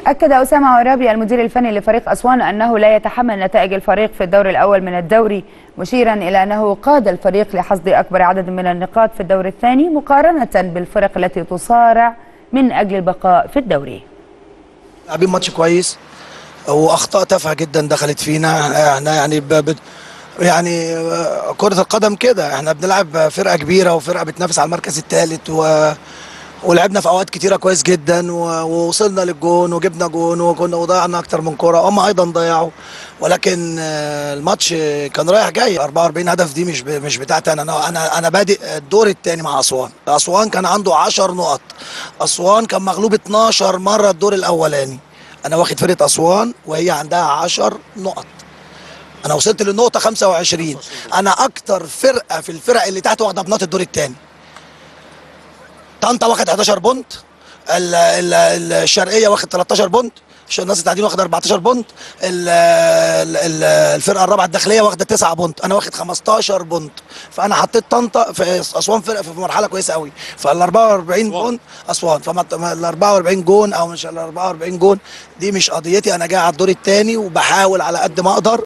أكد أسامة عرابي المدير الفني لفريق أسوان أنه لا يتحمل نتائج الفريق في الدور الأول من الدوري مشيرا إلى أنه قاد الفريق لحصد أكبر عدد من النقاط في الدور الثاني مقارنة بالفرق التي تصارع من أجل البقاء في الدوري لاعبين ماتش كويس واخطاء تافهه جدا دخلت فينا احنا يعني ب... ب... يعني آه، كره القدم كده احنا بنلعب فرقه كبيره وفرقه بتنافس على المركز الثالث و... ولعبنا في اوقات كتيره كويس جدا و... ووصلنا للجون وجبنا جون وكنا وضيعنا اكتر من كره هم ايضا ضيعوا ولكن آه، الماتش كان رايح جاي 44 هدف دي مش ب... مش بتاعتي انا انا انا, أنا بادئ الدور الثاني مع اسوان اسوان كان عنده 10 نقط اسوان كان مغلوب 12 مره الدور الاولاني انا واخد فرقه اسوان وهي عندها 10 نقط انا وصلت للنقطه 25 انا اكتر فرقه في الفرق اللي تحت واخده بنقط الدور الثاني طنطا واخد 11 بونت ال- ال- الشرقيه واخد 13 بونت ش- الناس التعدين واخد 14 بونت ال- ال- ال- الفرقه الرابعه الداخليه واخده 9 بونت انا واخد 15 بونت فانا حطيت طنطا في اسوان فرقه في مرحله كويسه قوي فال 44 بونت اسوان فال 44 جون او مش ال 44 جون دي مش قضيتي انا جاي على الدور الثاني وبحاول على قد ما اقدر